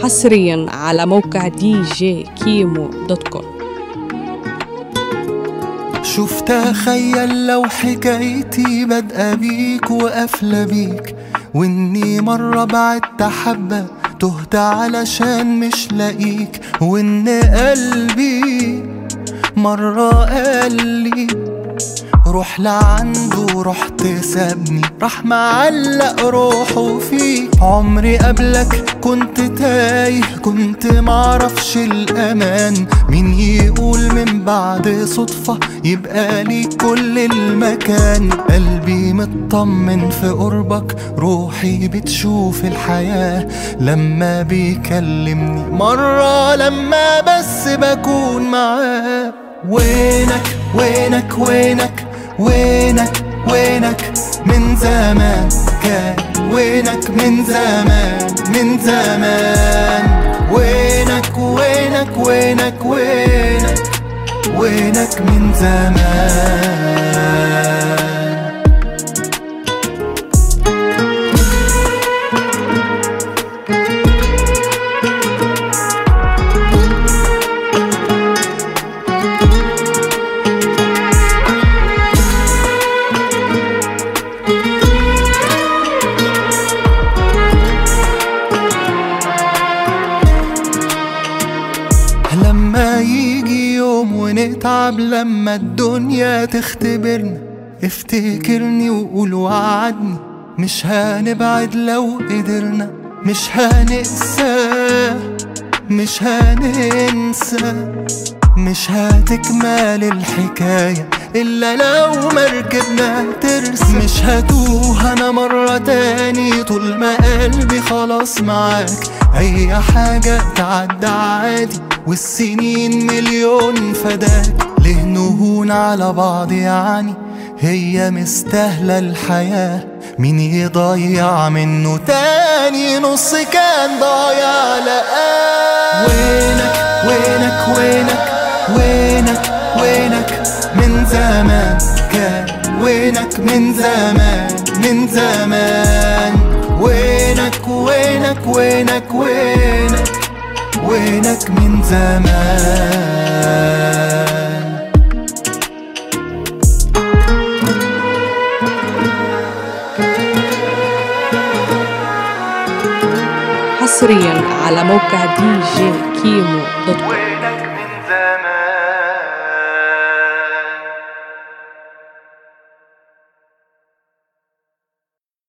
حصريا على موقع دي جي كيمو دوت كوم شوف تخيل لو حكايتي بادئة بيك وقافلة بيك واني مرة بعدت حبة تهت علشان مش لاقيك وان قلبي مرة قال لي روح لعنده رحت سابني راح معلق روحه فيك عمري قبلك كنت تايه كنت معرفش الأمان مين يقول من بعد صدفة يبقى لي كل المكان قلبي مطمن في قربك روحي بتشوف الحياة لما بيكلمني مرة لما بس بكون معاه وينك وينك وينك وينك وينك من زمان كان وينك من زمان من زمان وينك وينك وينك وينك وينك من زمان لما يجي يوم ونتعب لما الدنيا تختبرنا افتكرني وقول وعدني مش هنبعد لو قدرنا مش هنقسى مش هننسى مش هتكمل الحكاية إلا لو مركبنا ترسى مش هتوه أنا مرة تاني طول ما قلبي خلاص معاك أي حاجة تعدى عادي والسنين مليون فداك ليه نهون على بعض يعني هي مستاهلة الحياة مين يضيع منه تاني نص كان ضايع لقاه وينك وينك وينك وينك وينك من زمان كان وينك من زمان من زمان وينك وينك وينك وينك وينك من زمان حصريا على موقع دي جي كيمو دوت كوم